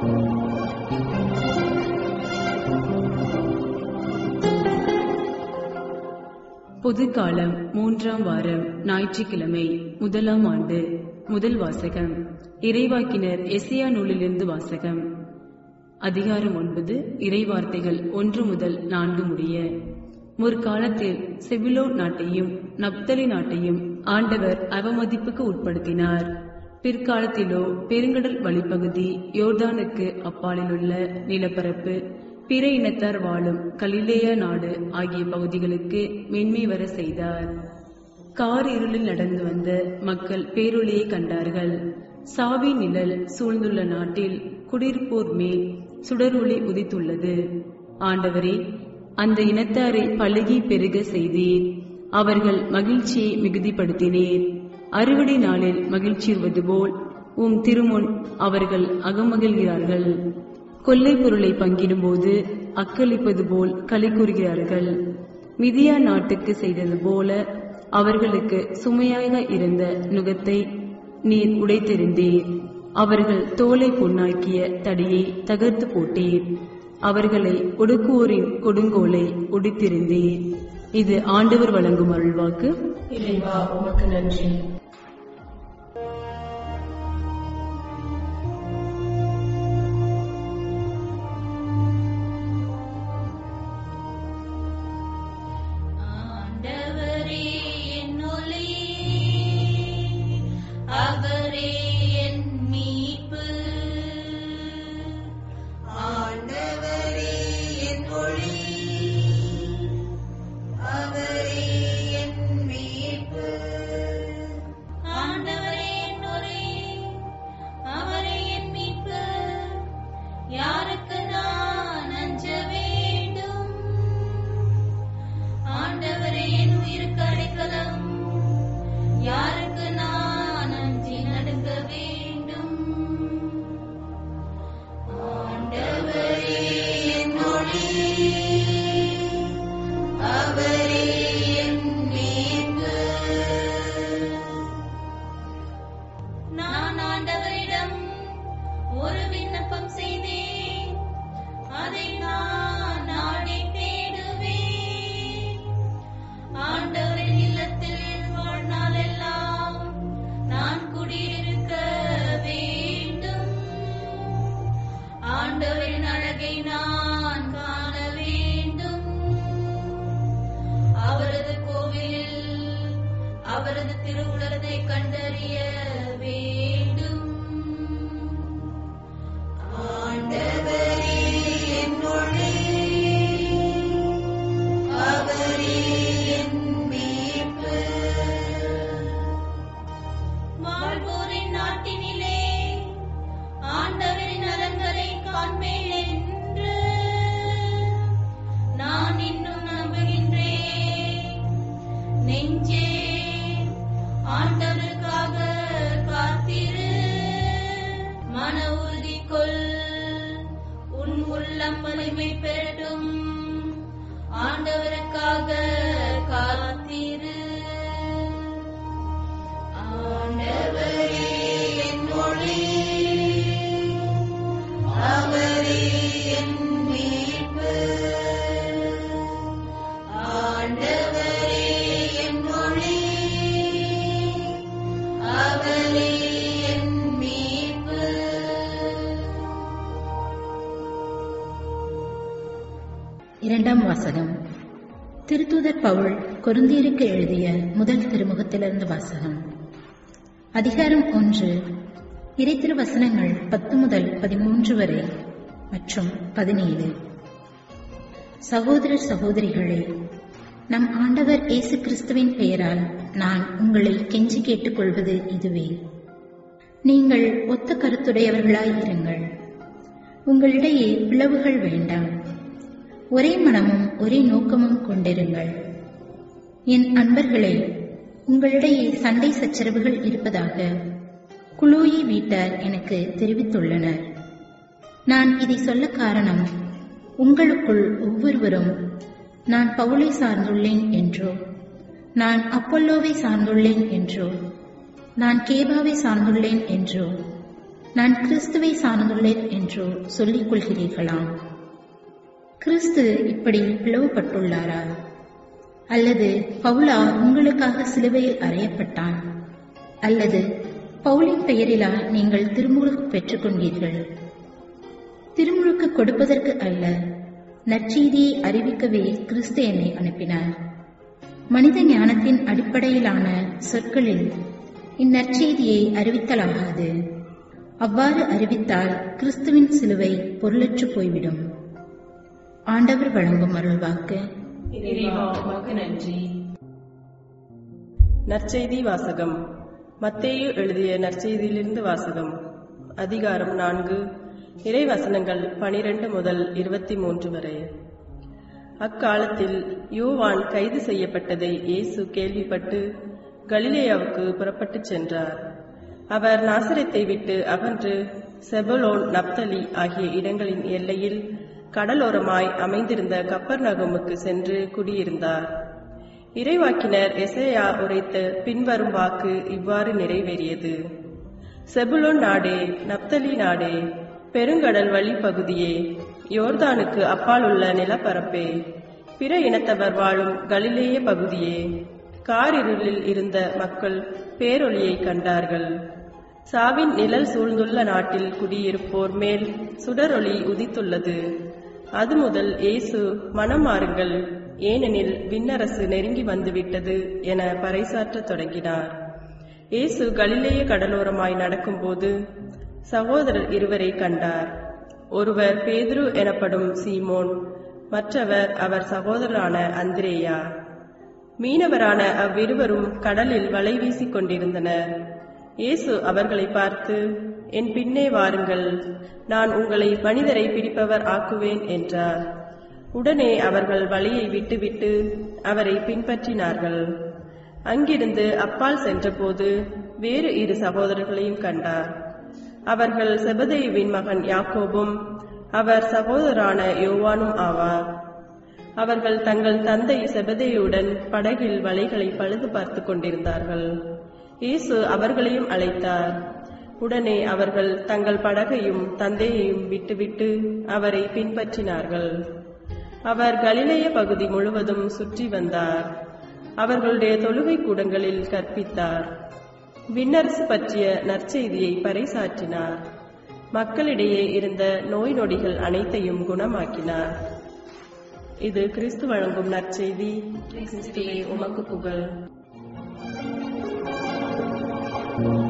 பொதுக்காலம் மூன்றாம் வாரம் ஞாயிற்றுக்கிழமை முதலாம் ஆண்டு முதல் வாசகம் இறைவாக்கினர் எசையா நூலிலிருந்து வாசகம் அதிகாரம் ஒன்பது இறைவார்த்தைகள் ஒன்று முதல் நான்கு முடிய முற்காலத்தில் செபிலோ நாட்டையும் நப்தலி நாட்டையும் ஆண்டவர் அவமதிப்புக்கு உட்படுத்தினார் பிற்காலத்திலோ பெருங்கடல் வழிப்பகுதி யோர்தானுக்கு அப்பாலிலுள்ள நிலப்பரப்பு பிற இனத்தார் வாழும் கலிலேயா நாடு ஆகிய பகுதிகளுக்கு மென்மை வர செய்தார் கார் இருளில் நடந்து வந்த மக்கள் பேரொளியை கண்டார்கள் சாவி நிழல் சூழ்ந்துள்ள நாட்டில் குடியிருப்போர் மேல் சுடரொளி உதித்துள்ளது ஆண்டவரே அந்த இனத்தாரை பழுகி பெருக செய்தீர் அவர்கள் மகிழ்ச்சியை மிகுதிப்படுத்தினீர் அறுவடை நாளில் மகிழ்ச்சியுறுவது போல் உம் திருமுன் அவர்கள் அகமகிழ்கிறார்கள் கொள்ளை பொருளை பங்கிடும்போது அக்களிப்பது போல் களி கூறுகிறார்கள் மிதியா நாட்டுக்கு செய்தது போல அவர்களுக்கு சுமையாக இருந்த நுகத்தை நீர் உடைத்தெறிந்தீர் அவர்கள் தோலை பொன்னாக்கிய தடியை தகர்த்து போட்டீர் அவர்களை ஒடுக்குவோரின் கொடுங்கோலை ஒடித்திருந்தீர் இது ஆண்டவர் வழங்கும் அருள்வாக்கு இறைவா உமக்கு நன்றி ஆண்டவரே என் ஒளி அவரே என் மீட்பு ஆண்டவரே என் ஒளி அவரே என் மீட்பு ஆண்டவரே என் ஒளி அவரே என் மீட்பு யாருக்கு நான் அஞ்ச வேண்டும் ஆண்டவரே என் உயிருக்கு அடைக்கலம் யாருக்கு நான் அஞ்சி நடுங்க வேண்டும் ஆண்டவரே என் ஒளி அவரே என் மீட்பு நான் ஆண்டவரிடம் ஒரு விண்ணப்பம் செய்தேன் அதை நான் நாடி தேடுவேன் ஆண்டவரின் இல்லத்தில் வாழ்நாளெல்லாம் நான் குடியிருக்க வேண்டும் ஆண்டவரின் அழகை நான் காண வேண்டும் அவரது கோவிலில் அவரது திருவுலகத்தை கண்டறிய வேண்டும் ஆண்டவரே என் ஒளி அவரே என் மீட்பு வாழ்வோரின் நாட்டினிலே ஆண்டவரின் நலன்களை காண்பேன் என்று நான் இன்னும் நம்புகின்றேன் நெஞ்சே ஆண்டவருக்காக காத்திரு மன உறுதி கொள் உன் உள்ளம் வலிமை பெறட்டும் ஆண்டவருக்காக காத்திரு ஆண்டவரே என் ஒளி அவரே என் மீட்பு ஆண்டவரே என் ஒளி அவரே என் மீட்பு இரண்டாம் வாசகம் திருத்தூதர் பவுல் கொருந்தியருக்கு எழுதிய முதல் திருமுகத்திலிருந்து வாசகம் அதிகாரம் ஒன்று இறைத்திரு வசனங்கள் பத்து முதல் பதிமூன்று வரை மற்றும் பதினேழு சகோதரர் சகோதரிகளே நம் ஆண்டவர் இயேசு கிறிஸ்துவின் பெயரால் நான் உங்களை கெஞ்சி கேட்டுக்கொள்வது இதுவே நீங்கள் ஒத்த கருத்துடையவர்களாய் இருங்கள் உங்களிடையே பிளவுகள் வேண்டாம் ஒரே மனமும் ஒரே நோக்கமும் கொண்டிருங்கள் என் அன்பர்களே உங்களிடையே சண்டை சச்சரவுகள் இருப்பதாக குளோயி வீட்டார் எனக்கு தெரிவித்துள்ளனர் நான் இதை சொல்ல காரணம் உங்களுக்குள் ஒவ்வொருவரும் நான் பவுலை சார்ந்துள்ளேன் என்றோ நான் அப்பல்லோவை சார்ந்துள்ளேன் என்றோ நான் கேபாவை சார்ந்துள்ளேன் என்றோ நான் கிறிஸ்துவை சார்ந்துள்ளேன் என்றோ சொல்லிக் கொள்கிறீர்களாம் கிறிஸ்து இப்படி பிளவுபட்டுள்ளாரா அல்லது பவுலா உங்களுக்காக சிலுவையில் அறையப்பட்டான் அல்லது பவுலின் பெயரிலா நீங்கள் திருமுழுக்கு பெற்றுக்கொண்டீர்கள் திருமுழுக்கு கொடுப்பதற்கு அல்ல நற்செய்தியை அறிவிக்கவே கிறிஸ்து என்னை அனுப்பினார் மனித ஞானத்தின் அடிப்படையிலான சொற்களில் இந்நற்செய்தியை அறிவித்தலாகாது அவ்வாறு அறிவித்தால் கிறிஸ்துவின் சிலுவை பொருளற்று போய்விடும் ஆண்டவர் வழங்கும் அருள்வாக்கு இறைவா உமக்கு நன்றி நற்செய்தி வாசகம் மத்தேயு எழுதிய நற்செய்தியிலிருந்து வாசகம் அதிகாரம் நான்கு இறைவசனங்கள் பனிரெண்டு முதல் இருபத்தி மூன்று வரை அக்காலத்தில் யோவான் கைது செய்யப்பட்டதை இயேசு கேள்விப்பட்டு கலிலேயாவுக்கு புறப்பட்டுச் சென்றார் அவர் நாசரத்தை விட்டு அகன்று செபலோன் நப்தலி ஆகிய இடங்களின் எல்லையில் கடலோரமாய் அமைந்திருந்த கப்பர்நகமுக்கு சென்று குடியிருந்தார் இறைவாக்கினர் எசேயா உரைத்த பின்வரும் வாக்கு இவ்வாறு நிறைவேறியது செபுலோன் நாடே நப்தலி நாடே பெருங்கடல் வழிப்பகுதியே யோர்தானுக்கு அப்பாலுள்ள நிலப்பரப்பே பிற இனத்தவர் வாழும் கலிலேய பகுதியே காரிருளில் இருந்த மக்கள் பேரொளியை கண்டார்கள் சாவின் நிழல் சூழ்ந்துள்ள நாட்டில் குடியிருப்போர் மேல் சுடரொளி உதித்துள்ளது அது முதல் இயேசு மனம் மாறுங்கள் ஏனெனில் விண்ணரசு நெருங்கி வந்துவிட்டது என பறைசாற்றத் தொடங்கினார் இயேசு கலிலேய கடலோரமாய் நடக்கும்போது சகோதரர் இருவரை கண்டார் ஒருவர் பேதுரு எனப்படும் சீமோன் மற்றவர் அவர் சகோதரரான அந்திரேயா மீனவரான அவ்விருவரும் கடலில் வலை வீசிக் கொண்டிருந்தனர் இயேசு அவர்களை பார்த்து என் பின்னே வாருங்கள் நான் உங்களை மனிதரை பிடிப்பவர் ஆக்குவேன் என்றார் உடனே அவர்கள் வழியை விட்டுவிட்டு அவரை பின்பற்றினார்கள் அங்கிருந்து அப்பால் சென்றபோது வேறு இரு சகோதரர்களையும் கண்டார் அவர்கள் செபதேயுவின் மகன் யாக்கோபும் அவர் சகோதரான யோவானும் ஆவார் அவர்கள் தங்கள் தந்தை செபதேயுடன் படகில் வலைகளை பழுது பார்த்து கொண்டிருந்தார்கள் இயேசு அவர்களையும் அழைத்தார் உடனே அவர்கள் தங்கள் படகையும் தந்தையையும் விட்டுவிட்டு அவரை பின்பற்றினார்கள் அவர் கலிலேய பகுதி முழுவதும் சுற்றி வந்தார் அவர்களுடைய தொழுகை கூடங்களில் கற்பித்தார் விண்ணரசு பற்றிய நற்செய்தியை பறைசாற்றினார் மக்களிடையே இருந்த நோய் நொடிகள் அனைத்தையும் குணமாக்கினார் இது கிறிஸ்து வழங்கும் நற்செய்தி கிறிஸ்துவே உமக்கு புகழ்